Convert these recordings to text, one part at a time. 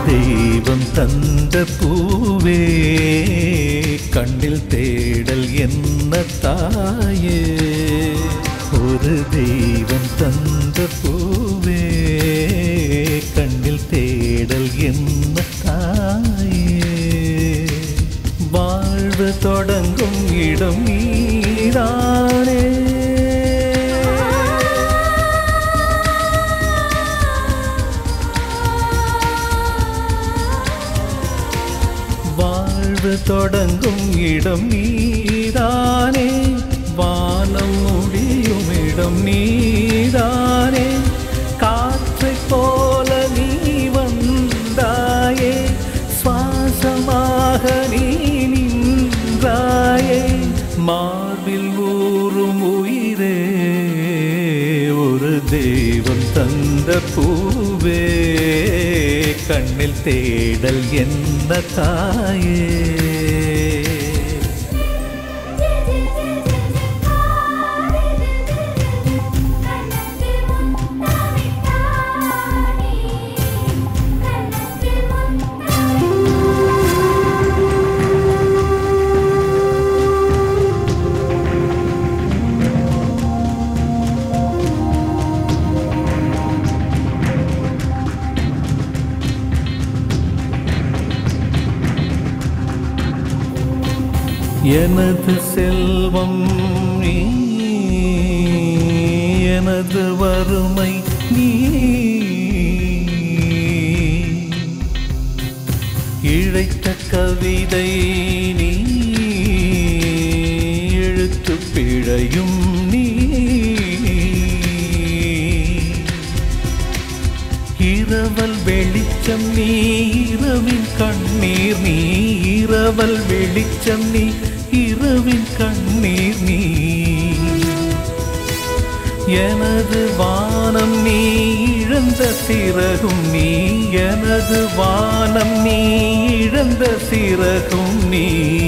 தெய்வம் தந்த பூவே கண்ணில் தேடல் என்ன தாயே ஒரு தெய்வம் தந்த பூவே கண்ணில் தேடல் என்ன தாயே வாழ்வு தொடங்கும் இடம் நீதானே வாழ்வு தொடங்கும் இடம் நீதானே வானம் முடியும் இடம் நீதானே காற்றைப் போல நீ வந்தாயே சுவாசமாக நீ நின்றாயே மார்பில் ஊறும் உயிரே ஒரு தெய்வம் தந்த பூவே கண்ணில் தேடல் என்ன தாயே எனது செல்வம் நீ எனது வறுமை நீ இழைத்த கவிதை நீ எழுத்து பிழையும் நீ இரவல் வெளிச்சம் நீ இரவின் கண்ணீர் நீ இரவல் வெளிச்சம் நீ இரவின் கண்ணீர் நீ எனது வானம் நீ இழந்த சிறகும் நீ எனது வானம் நீ இழந்த சிறகும் நீ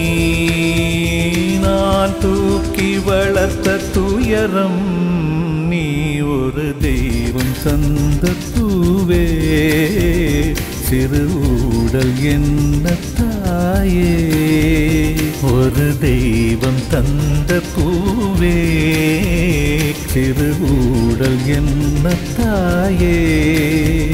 நான் தூக்கி வளர்த்த துயரம் நீ ஒரு தெய்வம் தந்த பூவே சிறு ஊடல் என்ன தாயே ஒரு தெய்வம் தந்த பூவே சிறு ஊடல் என்ன தாயே